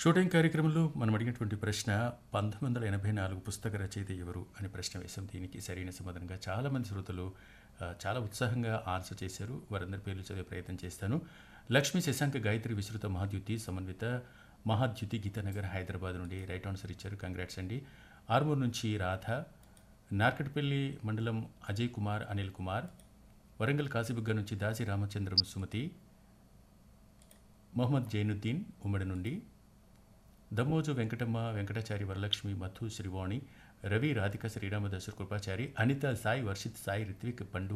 shooting కార్యక్రమంలో మనం అడిగినటువంటి ప్రశ్న పంతొమ్మిది వందల ఎనభై నాలుగు పుస్తక రచయిత ఎవరు అని ప్రశ్న వేశాం దీనికి సరైన సమాధానంగా చాలామంది శ్రోతలు ఆ, చాలా ఉత్సాహంగా ఆన్సర్ చేశారు వారందరి పేర్లు చదివే ప్రయత్నం చేస్తాను లక్ష్మీ శశాంక గాయత్రి విస్తృత మహాద్యుతి సమన్విత మహాద్యుతి గీతానగర్ హైదరాబాద్ నుండి రైట్ ఆన్సర్ ఇచ్చారు కంగ్రాట్స్ అండి ఆర్మూర్ నుంచి రాధ నార్కట్పల్లి మండలం అజయ్ కుమార్ అనిల్ కుమార్ వరంగల్ కాశీబుగ్గ నుంచి దాసి రామచంద్రం సుమతి మొహమ్మద్ జైనుద్దీన్ ఉమ్మడి నుండి దమ్మోజు వెంకటమ్మ వెంకటాచారి వరలక్ష్మి మధు శ్రీవాణి రవి రాధిక శ్రీరామదాసు కృపాచారి అనిత సాయి వర్షిత్ సాయి రిత్విక్ పండు